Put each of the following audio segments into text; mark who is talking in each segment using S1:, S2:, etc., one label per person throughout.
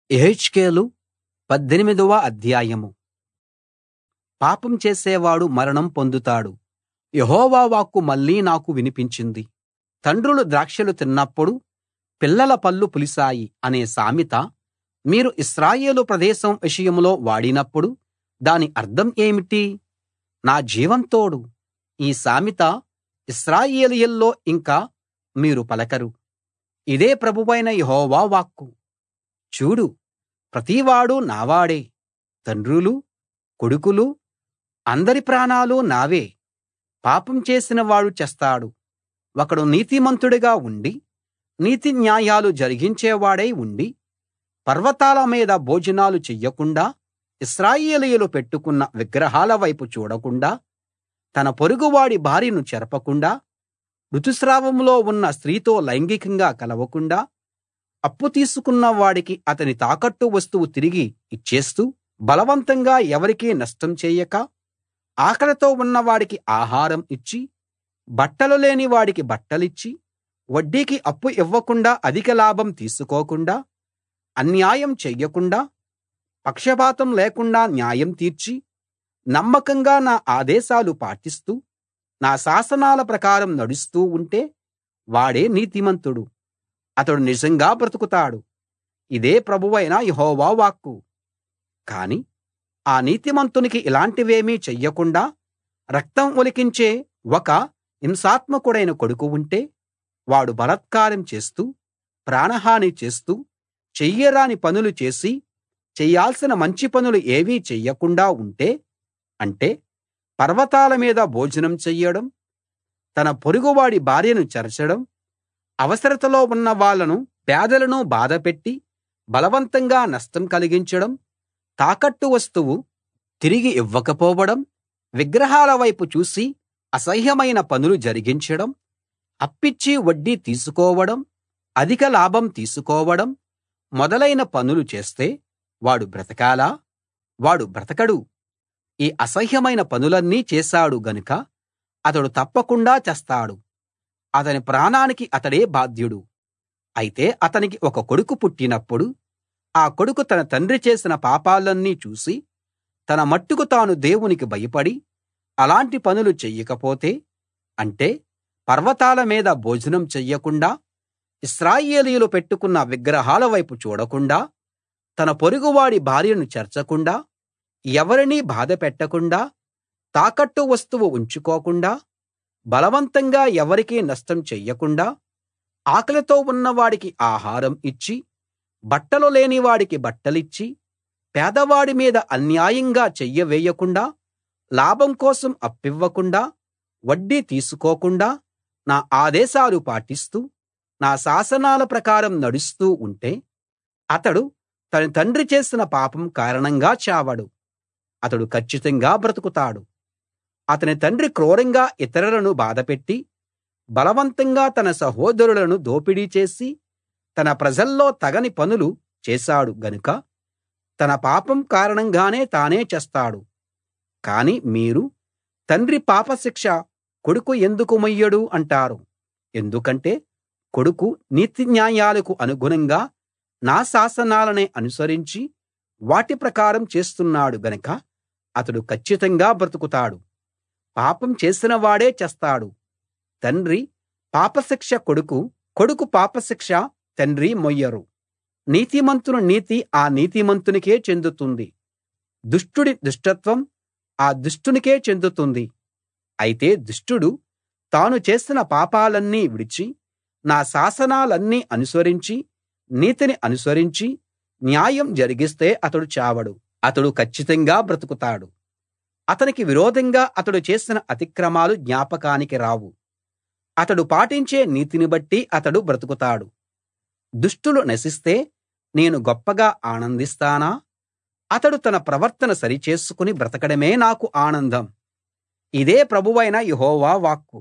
S1: యెహెజ్కేలు పద్దెనిమిదవ అధ్యాయం పాపం చేసేవాడు మరణం పొందుతాడు యెహోవా వాక్కు మళ్ళీ నాకు వినిపించింది తండ్రులు ద్రాక్షలు తిన్నప్పుడు పిల్లల పళ్ళు పులిశాయి అనే సామెత మీరు ఇశ్రాయేలు ప్రదేశం విషయంలో వాడినప్పుడు దాని అర్థం ఏమిటి నా జీవం తోడు ఈ సామెత ఇశ్రాయేలీయుల్లో ఇంక మీరు పలకరు ఇదే ప్రభువైన యెహోవా వాక్కు చూడు ప్రతివాడూ నావాడే తండ్రులూ కొడుకులూ అందరి ప్రాణాలు నావే పాపం చేసిన వాడు చస్తాడు ఒకడు నీతిమంతుడుగా ఉండి నీతి న్యాయాలు జరిగించేవాడై ఉండి పర్వతాల మీద భోజనాలు చెయ్యకుండా ఇశ్రాయేలీయులు పెట్టుకున్న విగ్రహాల వైపు చూడకుండా తన పొరుగువాడి భార్యను చెరపకుండా ఋతుస్రావంలో ఉన్న స్త్రీతో లైంగికంగా కలవకుండా అప్పు తీసుకున్న వాడికి అతని తాకట్టు వస్తువు తిరిగి ఇచ్చేస్తూ బలవంతంగా ఎవరికీ నష్టం చేయక ఆకలితో ఉన్నవాడికి ఆహారం ఇచ్చి బట్టలు లేని వాడికి బట్టలిచ్చి వడ్డీకి అప్పు ఇవ్వకుండా అధిక లాభం తీసుకోకుండా అన్యాయం చెయ్యకుండా పక్షపాతం లేకుండా న్యాయం తీర్చి నమ్మకంగా నా ఆదేశాలు పాటిస్తూ నా శాసనాల ప్రకారం నడుస్తూ ఉంటే వాడే నీతిమంతుడు అతడు నిజంగా బ్రతుకుతాడు ఇదే ప్రభువైన యెహోవా వాక్కు కాని ఆ నీతిమంతునికి ఇలాంటివేమీ చెయ్యకుండా రక్తం ఒలికించే ఒక హింసాత్మకుడైన కొడుకు ఉంటే వాడు బలాత్కారం చేస్తూ ప్రాణహాని చేస్తూ చెయ్యరాని పనులు చేసి చెయ్యాల్సిన మంచి పనులు ఏవీ చెయ్యకుండా ఉంటే అంటే పర్వతాల మీద భోజనం చెయ్యడం తన పొరుగువాడి భార్యను చెరచడం అవసరతలో ఉన్న వాళ్ళను పేదలను బాధపెట్టి బలవంతంగా నష్టం కలిగించడం తాకట్టు వస్తువు తిరిగి ఇవ్వకపోవడం విగ్రహాల వైపు చూసి అసహ్యమైన పనులు జరిగించడం అప్పిచ్చి వడ్డీ తీసుకోవడం అధిక లాభం తీసుకోవడం మొదలైన పనులు చేస్తే వాడు బ్రతకాలా వాడు బ్రతకడు ఈ అసహ్యమైన పనులన్నీ చేశాడు గనుక అతడు తప్పకుండా చస్తాడు అతని ప్రాణానికి అతడే బాధ్యుడు అయితే అతనికి ఒక కొడుకు పుట్టినప్పుడు ఆ కొడుకు తన తండ్రి చేసిన పాపాలన్నీ చూసి తన మట్టుకు తాను దేవునికి భయపడి అలాంటి పనులు చెయ్యకపోతే అంటే పర్వతాల మీద భోజనం చెయ్యకుండా ఇశ్రాయేలీయులు పెట్టుకున్న విగ్రహాల వైపు చూడకుండా తన పొరుగువాడి భార్యను చేర్చకుండా ఎవరినీ బాధపెట్టకుండా తాకట్టు వస్తువు ఉంచుకోకుండా బలవంతంగా ఎవరికీ నష్టం చెయ్యకుండా ఆకలితో ఉన్నవాడికి ఆహారం ఇచ్చి బట్టలు లేని వాడికి బట్టలిచ్చి పేదవాడి మీద అన్యాయంగా చెయ్య వేయకుండా లాభం కోసం అప్పివ్వకుండా వడ్డీ తీసుకోకుండా నా ఆదేశాలు పాటిస్తూ నా శాసనాల ప్రకారం నడుస్తూ ఉంటే అతడు తన తండ్రి చేసిన పాపం కారణంగా చావడు అతడు కచ్చితంగా బ్రతుకుతాడు అతని తండ్రి క్రూరంగా ఇతరులను బాధపెట్టి బలవంతంగా తన సహోదరులను దోపిడీ చేసి తన ప్రజల్లో తగని పనులు చేశాడు గనుక తన పాపం కారణంగానే తానే చస్తాడు కాని మీరు తండ్రి పాపశిక్ష కొడుకు ఎందుకు మొయ్యడు అంటారు ఎందుకంటే కొడుకు నీతిన్యాయాలకు అనుగుణంగా నా శాసనాలనే అనుసరించి వాటి ప్రకారం చేస్తున్నాడు గనక అతడు కచ్చితంగా బ్రతుకుతాడు పాపం చేసిన వాడే చస్తాడు తండ్రి పాపశిక్ష కొడుకు కొడుకు పాపశిక్ష తండ్రి మొయ్యరు నీతిమంతుని నీతి ఆ నీతిమంతునికే చెందుతుంది దుష్టుడి దుష్టత్వం ఆ దుష్టునికే చెందుతుంది అయితే దుష్టుడు తాను చేసిన పాపాలన్నీ విడిచి నా శాసనాలన్నీ అనుసరించి నీతిని అనుసరించి న్యాయం జరిగిస్తే అతడు చావడు అతడు కచ్చితంగా బ్రతుకుతాడు అతనికి విరోధంగా అతడు చేసిన అతిక్రమాలు జ్ఞాపకానికి రావు అతడు పాటించే నీతిని బట్టి అతడు బ్రతుకుతాడు దుష్టులు నశిస్తే నేను గొప్పగా ఆనందిస్తానా అతడు తన ప్రవర్తన సరిచేసుకుని బ్రతకడమే నాకు ఆనందం ఇదే ప్రభువైన యెహోవా వాక్కు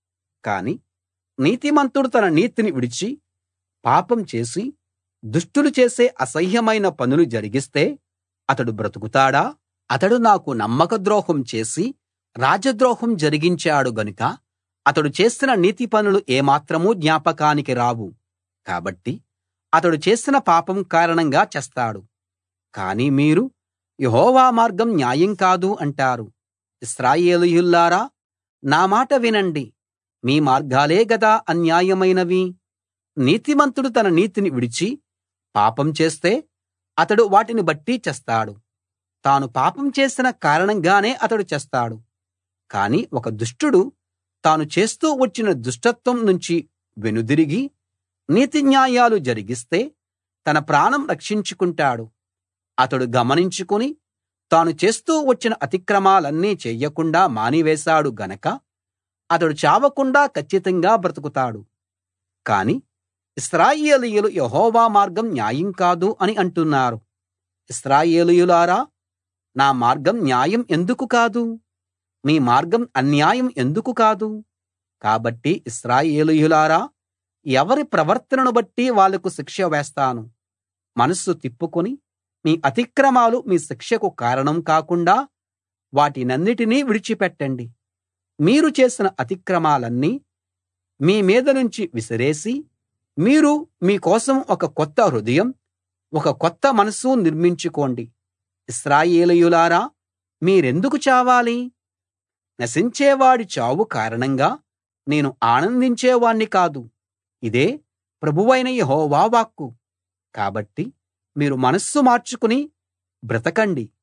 S1: కాని నీతిమంతుడు తన నీతిని విడిచి పాపం చేసి దుష్టులు చేసే అసహ్యమైన పనులు జరిగిస్తే అతడు బ్రతుకుతాడా అతడు నాకు నమ్మకద్రోహం చేసి రాజద్రోహం జరిగించాడు గనుక అతడు చేసిన నీతి పనులు ఏమాత్రం జ్ఞాపకానికి రావు కాబట్టి అతడు చేసిన పాపం కారణంగా చస్తాడు కానీ మీరు యెహోవా మార్గం న్యాయం కాదు అంటారు ఇశ్రాయేలీయుల్లారా నా మాట వినండి మీ మార్గాలే గదా అన్యాయమైనవి నీతిమంతుడు తన నీతిని విడిచి పాపం చేస్తే అతడు వాటిని బట్టి చస్తాడు తాను పాపం చేసిన కారణంగానే అతడు చస్తాడు కానీ ఒక దుష్టుడు తాను చేస్తూ వచ్చిన దుష్టత్వం నుంచి వెనుదిరిగి నీతి న్యాయాలు జరిగిస్తే తన ప్రాణం రక్షించుకుంటాడు అతడు గమనించుకుని తాను చేస్తూ వచ్చిన అతిక్రమాలన్నీ చెయ్యకుండా మానివేశాడు గనక అతడు చావకుండా కచ్చితంగా బ్రతుకుతాడు కాని ఇశ్రాయేలీయులు యెహోవా మార్గం న్యాయం కాదు అని అంటున్నారు ఇశ్రాయేలీయులారా నా మార్గం న్యాయం ఎందుకు కాదు మీ మార్గం అన్యాయం ఎందుకు కాదు కాబట్టి ఇశ్రాయేలీయులారా ఎవరి ప్రవర్తనను బట్టి వాళ్లకు శిక్ష వేస్తాను మనస్సు తిప్పుకుని మీ అతిక్రమాలు మీ శిక్షకు కారణం కాకుండా వాటినన్నిటినీ విడిచిపెట్టండి మీరు చేసిన అతిక్రమాలన్నీ మీ మీద నుంచి విసిరేసి మీరు మీ కోసం ఒక కొత్త హృదయం ఒక కొత్త మనసు నిర్మించుకోండి ఇశ్రాయేలీయులారా మీరెందుకు చావాలి నశించేవాడి చావు కారణంగా నేను ఆనందించేవాణ్ణి కాదు ఇదే ప్రభువైన యెహోవా వాక్కు కాబట్టి మీరు మనస్సు మార్చుకుని బ్రతకండి